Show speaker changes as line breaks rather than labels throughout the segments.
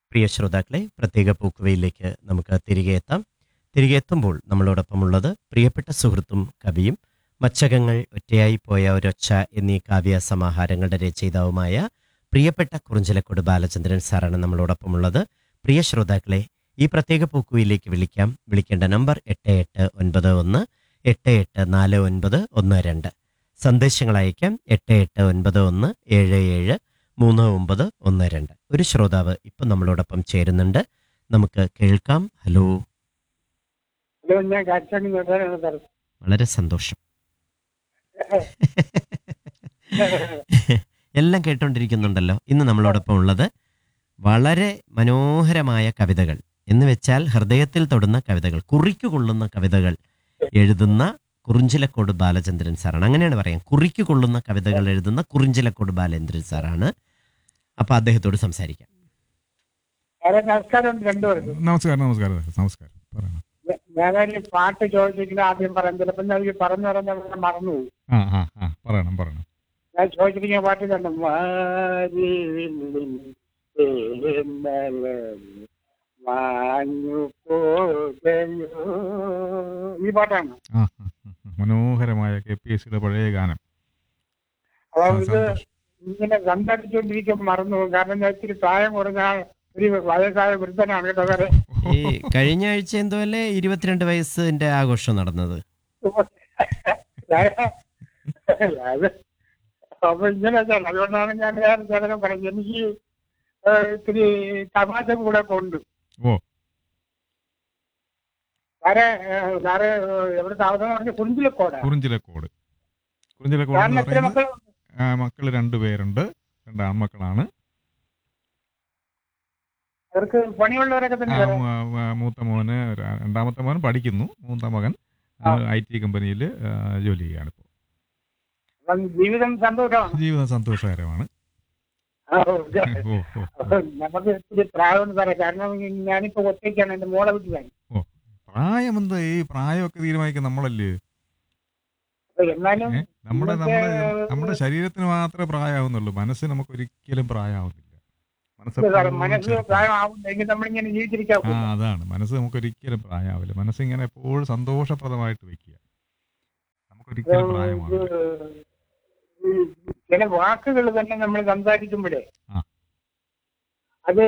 പ്രിയ ശ്രോതാക്കളെ പ്രത്യേക പൂക്കുവയിലേക്ക് നമുക്ക് തിരികെ എത്താം തിരികെ എത്തുമ്പോൾ നമ്മളോടൊപ്പമുള്ളത് പ്രിയപ്പെട്ട സുഹൃത്തും കവിയും മച്ചകങ്ങൾ ഒറ്റയായി പോയ ഒരൊച്ച എന്നീ കാവ്യ സമാഹാരങ്ങളുടെ രചയിതാവുമായ പ്രിയപ്പെട്ട കുറിഞ്ചലക്കോട് ബാലചന്ദ്രൻ സാറാണ് നമ്മളോടൊപ്പമുള്ളത് പ്രിയ ശ്രോതാക്കളെ ഈ പ്രത്യേക പൂക്കുവയിലേക്ക് വിളിക്കാം വിളിക്കേണ്ട നമ്പർ എട്ട് എട്ട് ഒൻപത് ഒന്ന് എട്ട് എട്ട് നാല് ഒൻപത് ഒന്ന് രണ്ട് സന്ദേശങ്ങൾ അയക്കാം എട്ട് എട്ട് ഒൻപത് ഒന്ന് ഏഴ് ഏഴ് മൂന്ന് ഒമ്പത് ഒന്ന് രണ്ട് ഒരു ശ്രോതാവ് ഇപ്പം നമ്മളോടൊപ്പം ചേരുന്നുണ്ട് നമുക്ക് കേൾക്കാം ഹലോ
ഹലോ ഞാൻ കാറ്റാണി നോക്കാനാണ് സാർ
വളരെ സന്തോഷം എല്ലാം കേട്ടോണ്ടിരിക്കുന്നുണ്ടല്ലോ ഇന്ന് നമ്മളോടൊപ്പം ഉള്ളത് വളരെ മനോഹരമായ കവിതകൾ എന്ന് വെച്ചാൽ ഹൃദയത്തിൽ തൊടുന്ന കവിതകൾ കുറിക്കു കൊള്ളുന്ന കവിതകൾ എഴുതുന്ന കുറിഞ്ചിലക്കോട് ബാലചന്ദ്രൻ സാറാണ് അങ്ങനെയാണ് പറയാം കുറിക്കു കൊള്ളുന്ന കവിതകൾ എഴുതുന്ന കുറിഞ്ചിലക്കോട് ബാലചന്ദ്രൻ സാറാണ് അപ്പൊ അദ്ദേഹത്തോട് സംസാരിക്കാം
സാറേ നമസ്കാരം രണ്ടുപേർക്കും
നമസ്കാരം നമസ്കാരം നമസ്കാരം പറയണം
ഞാനൊരു പാട്ട് ചോദിച്ചിട്ട് ആദ്യം പറയാം ചിലപ്പോൾ ഞാൻ ഈ പറഞ്ഞു പറഞ്ഞാൽ മറന്നുപോകും
ആ ആ ആ പറയണം പറയണം
ഞാൻ ചോദിച്ചിരിക്കുന്ന പാട്ട് തന്നെ മാരിവില്ലിൻ തേന്മലർ മാഞ്ഞു പോകയോ ഈ പാട്ടാണ്
ആ ആ, ആ, ആ. മനോഹരമായ കെ പി എസ് സിയുടെ പഴയ ഗാനം
അപ്പൊ
ആ,
ഇത്
സന്തോഷം.
ഇങ്ങനെ സംസാരിച്ചുകൊണ്ടിരിക്കുമ്പോൾ മറന്നു പോകും കാരണം ഞാൻ ഇത്തിരി പ്രായം കുറഞ്ഞ ഒരു വയസ്സായ വൃദ്ധനാണ് കേട്ടോ സാറേ
ഈ കഴിഞ്ഞ ആഴ്ച എന്തോ അല്ലേ ഇരുപത്തിരണ്ട് വയസ്സിന്റെ ആഘോഷം നടന്നത്
അത് അപ്പൊ ഇങ്ങനെ വെച്ചാൽ അതുകൊണ്ടാണ് ഞാൻ വേറെ ചേട്ടനും പറഞ്ഞത് എനിക്ക് ഏഹ് ഇത്തിരി തമാശ കൂടെ കൊണ്ട്
ഓ
സാറേ ഏഹ് സാറ് എവിടെ താമസം പറഞ്ഞ കുഞ്ചിലക്കോടാ
കുറിഞ്ചിലക്കോട് കുറിഞ്ചിലക്കോട്
സാറിന്
എന്ന്
എത്ര
പറയുന്നത്
മക്കൾ
മക്കൾ രണ്ടുപേരുണ്ട് രണ്ട് ആൺമക്കളാണ്
അവർക്ക് പണിയുള്ളവരൊക്കെ
ആ,
തന്നെ സാറേ
മ- മ- മൂത്ത മോന് ര- രണ്ടാമത്തെ മോൻ പഠിക്കുന്നു മൂത്ത മകൻ
ആ.
ഐ ടി കമ്പനിയിൽ ജോലി ചെയ്യാണ് ഇപ്പോൾ
അപ്പം ജീവിതം സന്തോഷമാണ്
ജീവിതം സന്തോഷകരമാണ്
ആ, ഓക്കെ.
ഓ ഓ
അപ്പൊ നമുക്ക് ഇത്തിരി പ്രായമുണ്ട് സാറേ കാരണം ഞാനിപ്പോ ഒറ്റയ്ക്കാണ് എന്റെ മോളെ വീട്ടിലാണ്
പ്രായം എന്താ ഈ പ്രായമൊക്കെ തീരുമാനിക്കുന്ന നമ്മളല്ലേ
അപ്പൊ എന്നാലും
ഏ? നമ്മുടെ
ഇന്നത്തെ,
നമ്മുടെ നമ്മുടെ ശരീരത്തിന് മാത്രമേ പ്രായമാവുന്നുള്ളൂ മനസ്സിന് നമുക്ക് ഒരിക്കലും പ്രായമാവുന്നില്ല മനസ്സ്
സാറേ
എപ്പോഴും
മനസ്സ്
ചെറുപ്പം.
പ്രായമാവുന്നെങ്കിൽ നമ്മളിങ്ങനെ ജീവിച്ചിരിക്കാൻ
ആ അതാണ് മനസ്സ് നമുക്ക് ഒരിക്കലും പ്രായമാവില്ല മനസ്സ് ഇങ്ങനെ എപ്പോഴും സന്തോഷപ്രദമായിട്ട് വെക്കുക നമുക്ക് ഒരിക്കലും പ്രായമാവില്ല
ഈ ചില വാക്കുകൾ തന്നെ നമ്മൾ സംസാരിക്കുമ്പോഴേ
ആ.
അത്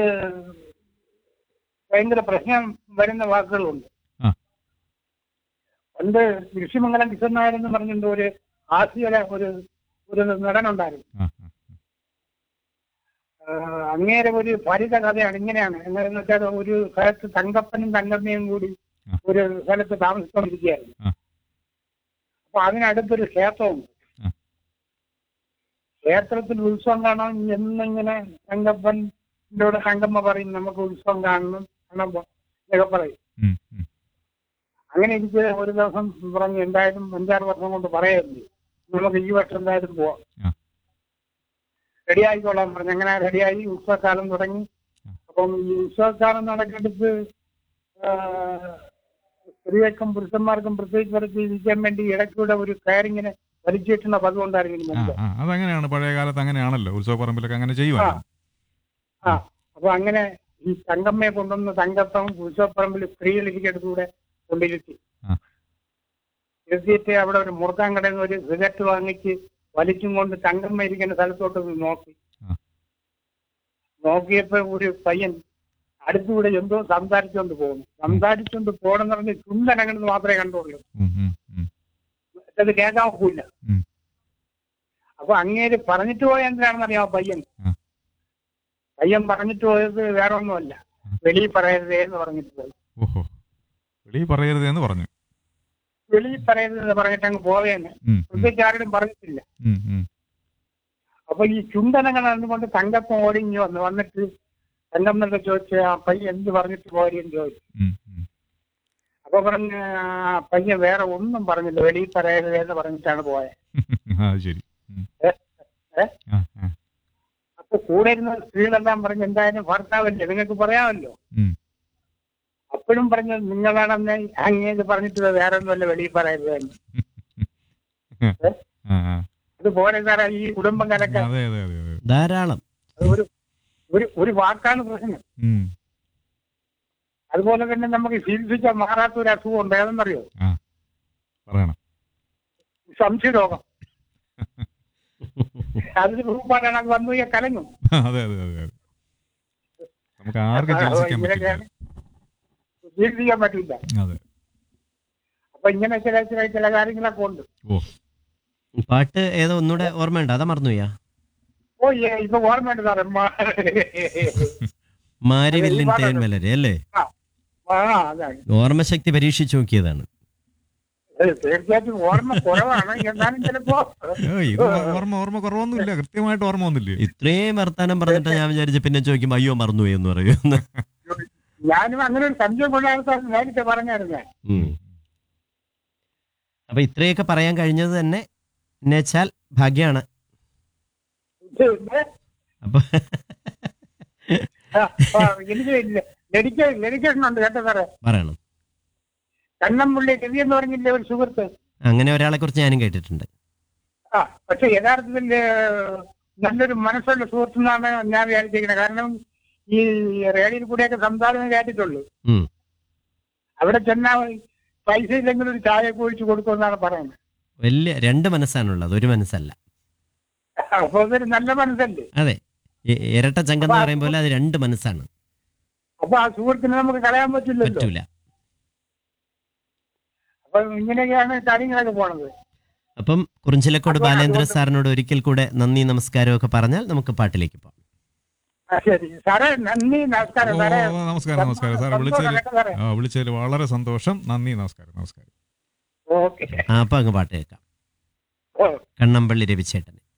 ഭയങ്കര പ്രശ്നം വരുന്ന വാക്കുകളുണ്ട്
ആ.
പണ്ട് കൃഷിമംഗലം കിഷൻ നായർ എന്ന് പറഞ്ഞിട്ട് ഒരു ഹാസ്യല ഒരു ഒരു നടനുണ്ടായിരുന്നു
ആ, ആ,
ആ, അങ്ങേരെ ഒരു ഫലിത കഥയാണ് ഇങ്ങനെയാണ് എങ്ങനെയെന്ന് വെച്ചാൽ ഒരു സ്ഥലത്ത് തങ്കപ്പനും തങ്കമ്മയും കൂടി
ആ.
ഒരു സ്ഥലത്ത് താമസിച്ചുകൊണ്ടിരിക്കുകയായിരുന്നു
ആ.
അപ്പൊ അതിനടുത്തൊരു ക്ഷേത്രമുണ്ട്
ആ.
ക്ഷേത്രത്തിൽ ഉത്സവം കാണാൻ എന്നിങ്ങനെ തങ്കപ്പൻ്റെ കൂടെ തങ്കമ്മ പറയും നമുക്ക് ഉത്സവം കാണണം കാണുമ്പോ എന്നൊക്കെ പറയും
ഉം, ഉം.
അങ്ങനെ എനിക്ക് ഒരു ദിവസം പറഞ്ഞു എന്തായാലും അഞ്ചാറ് വർഷം കൊണ്ട് പറയായിരുന്നു നമുക്ക് ഈ വർഷം എന്തായാലും പോവാം
ആ.
റെഡി ആയിക്കോളാൻ പറഞ്ഞു അങ്ങനെ റെഡിയായി ഉത്സവകാലം തുടങ്ങി
ആ.
അപ്പം ഈ ഉത്സവകാലം നടക്കെടുത്ത് സ്ത്രീകൾക്കും പുരുഷന്മാർക്കും പ്രത്യേകിച്ച് വരച്ച് ഇരിക്കാൻ വേണ്ടി ഇടയ്ക്കൂടെ ഒരു കയറിങ്ങനെ വലിച്ചിട്ടുന്ന പതിവ് ഉണ്ടായിരുന്നു
ആ
മുമ്പ്
ആ അതങ്ങനെയാണ് പഴയ കാലത്ത് അങ്ങനെയാണല്ലോ ഉത്സവപ്പറമ്പിലൊക്കെ അങ്ങനെ ചെയ്യുവായിരുന്നു
ആ അപ്പൊ അങ്ങനെ ഈ തങ്കമ്മയെ കൊണ്ടുവന്ന് തങ്കപ്പം ഉത്സവപ്പറമ്പിൽ സ്ത്രീകൾ ഇരിക്കടുത്തൂടെ കൊണ്ടിരുത്തി
ആ.
ഇരുത്തിയിട്ട് അവിടെ ഒരു മുറുക്കാൻ കടയിൽ നിന്ന് ഒരു സിഗരറ്റ് വാങ്ങിച്ച് വലിച്ചും കൊണ്ട് തങ്കമ്മ ഇരിക്കുന്ന സ്ഥലത്തോട്ട് ഒന്ന് നോക്കി
ആ.
നോക്കിയപ്പോ ഒരു പയ്യൻ അടുത്തുകൂടെ എന്തോ സംസാരിച്ചുകൊണ്ട് പോകുന്നു സംസാരിച്ചുകൊണ്ട് പോകണമെന്ന് പറഞ്ഞ് ചുണ്ടനങ്ങണെന്ന് മാത്രമേ കണ്ടുള്ളൂ
ഉം, ഉം, ഉം.
അത് കേൾക്കാൻ ഒക്കില്ല
ഉം.
അപ്പൊ അങ്ങേര് പറഞ്ഞിട്ട് പോയ എന്തിനാണെന്ന് അറിയാമോ പയ്യൻ
ആ.
പയ്യൻ പറഞ്ഞിട്ട് പോയത് വേറെ ഒന്നുമല്ല
ആ.
വെളിയിൽ പറയരുതേ എന്ന് പറഞ്ഞിട്ട് പോയി
ഓഹോ വെളിയിൽ പറയരുത് എന്ന് പറഞ്ഞു
വെളിയിൽ പറയരുത് എന്ന് പറഞ്ഞിട്ട് അങ്ങ് പോവേന്ന്
ഉം, ഉം,
പ്രത്യേകിച്ച് ആരോടും പറഞ്ഞിട്ടില്ല
ഉം, ഉം.
അപ്പൊ ഈ ചുണ്ടനങ്ങൾ അതുകൊണ്ട് തങ്കപ്പം ഓടിഞ്ഞു വന്നു വന്നിട്ട് തങ്കമ്മന്റെ ചോദിച്ചു ആ പയ്യൻ എന്ത് പറഞ്ഞിട്ട് പോരെന്ന് ചോദിച്ചു
ഉം, ഉം.
അപ്പൊ പറഞ്ഞ പയ്യൻ വേറെ ഒന്നും പറഞ്ഞില്ല വെളിയിൽ പറയരുത് എന്ന് പറഞ്ഞിട്ടാണ് പോയത്
ആ ശരി ഉം.
ഏ? ഏ?
ആ, ആ.
അപ്പൊ കൂടെ ഇരുന്ന സ്ത്രീകളെല്ലാം പറഞ്ഞു എന്തായാലും ഭർത്താവല്ലേ നിങ്ങൾക്ക് പറയാമല്ലോ
ഉം.
അപ്പോഴും പറഞ്ഞു നിങ്ങളാണെന്ന് അങ്ങേത് പറഞ്ഞിട്ട് വേറെ ഒന്നുമല്ല വെളിയിൽ പറയരുത് എന്ന്.
ആ, ആ.
അതുപോലെ സാറേ ഈ കുടുംബക്കാരൊക്കെ
അതെ അതെ അതെ അതെ
അത് ഒരു ഒരു ഒരു വാക്കാണ് പ്രശ്നം
ഉം.
അതുപോലെ തന്നെ നമുക്ക് ചികിത്സിച്ചാൽ മാറാത്ത ഒരു അസുഖം ഉണ്ട് ഏതെന്നറിയോ
ആ പറയണം
സംശയരോഗം അതിന് ഗ്രൂപ്പാണ് അത് വന്നു കഴിഞ്ഞാൽ കലങ്ങും
അതെ അതെ അതെ അതെ നമുക്ക് ആർക്കും ചികിത്സിക്കാൻ പറ്റില്ല
ഇങ്ങനെയൊക്കെയാണ് ചികിത്സിക്കാൻ പറ്റില്ല
അതെ
അപ്പൊ ഇങ്ങനെ ചില ചില ചില കാര്യങ്ങളൊക്കെ ഉണ്ട്
ഓ
പാട്ട് ഏതോ ഒന്നുകൂടെ ഓർമ്മയുണ്ട് അതാ മറന്നുപോയാ
ഓ ഏ, ഇപ്പൊ ഓർമ്മയുണ്ട് സാറേ മാ-
മാരിവില്ലിൻ
ഈ പാട്ടുണ്ട്.
തേൻമലര് അല്ലേ
ആ ആ, അതാണ്
ഓർമ്മശക്തി പരീക്ഷിച്ചു നോക്കിയതാണ്
ഏ, തീർച്ചയായിട്ടും ഓർമ്മ കുറവാണ് എന്നാലും ചിലപ്പോ
ഏ, ഇത് ഓർമ്മ ഓർമ്മ കുറവൊന്നുമില്ല കൃത്യമായിട്ട് ഓർമ്മ ഒന്നുമില്ലേ
ഇത്രയും വർത്താനം പറഞ്ഞിട്ട് ഞാൻ വിചാരിച്ചു പിന്നെ ചോദിക്കും അയ്യോ മറന്നുപോയി എന്ന് പറയുന്നു
ഞാനും അങ്ങനെ ഒരു സംശയം കൊണ്ടാണ് സാർ നേരത്തെ പറഞ്ഞായിരുന്നേ
ഉം. അപ്പൊ ഇത്രയൊക്കെ പറയാൻ കഴിഞ്ഞത് തന്നെ എന്നുവെച്ചാൽ ഭാഗ്യാണ്
ഇത്
അപ്പൊ
ആ, ആ, എനിക്ക് ഡെഡിക്കേഷൻ ഡെഡിക്കേഷൻ ഉണ്ട് കേട്ടോ സാറേ
പറയണം
കണ്ണമ്പുള്ളി രവി എന്ന് പറഞ്ഞില്ലേ ഒരു സുഹൃത്ത്
അങ്ങനെ ഒരാളെ കുറിച്ച് ഞാനും കേട്ടിട്ടുണ്ട്
ആ പക്ഷെ യഥാർത്ഥത്തിൽ ഏ, നല്ലൊരു മനസ്സുള്ള സുഹൃത്തെന്നാണ് ഞാൻ വിചാരിച്ചിരിക്കുന്നത് കാരണം ഈ റേഡിയോയിൽ കൂടെയൊക്കെ സംസാരം കേട്ടിട്ടുള്ളൂ
ഉം.
അവിടെ ചെന്നാൽ പൈസ ഇല്ലെങ്കിൽ ഒരു ചായ ഒഴിച്ച് കൊടുക്കുമെന്നാണ് പറയുന്നത്
വലിയ രണ്ട് മനസ്സാണുള്ളത് ഒരു മനസ്സല്ല
അപ്പൊ അതൊരു നല്ല മനസ്സല്ലേ
അതെ ഇ- ഇരട്ട ചങ്കെന്ന് പറയും പോലെ അത് രണ്ട് മനസ്സാണ്
അപ്പൊ ആ സുഹൃത്തിനെ നമുക്ക് കളയാൻ പറ്റില്ലല്ലോ
പറ്റൂല
അപ്പൊ ഇങ്ങനെയൊക്കെയാണ് കാര്യങ്ങളൊക്കെ പോണത്
അപ്പം കുറിഞ്ചിലക്കോട്
അപ്പോൾ
ബാലേന്ദ്ര
അതുകൊണ്ട്
സാറിനോട് ഒരിക്കൽ കൂടെ നന്ദി നമസ്കാരം ഒക്കെ പറഞ്ഞാൽ നമുക്ക് പാട്ടിലേക്ക് പോകാം
ആ, ശരി സാറേ നന്ദി നമസ്കാരം
ഓ,
സാറേ
നമസ്കാരം നമസ്കാരം സാർ വിളിച്ചതിൽ
സന്തോഷം സാറേ
ആ വിളിച്ചതിൽ വളരെ സന്തോഷം നന്ദി നമസ്കാരം നമസ്കാരം
ഓക്കെ
ആ അപ്പൊ അങ്ങ് പാട്ട് കേൾക്കാം
ഓ
കണ്ണമ്പള്ളി രവിച്ചേട്ടൻ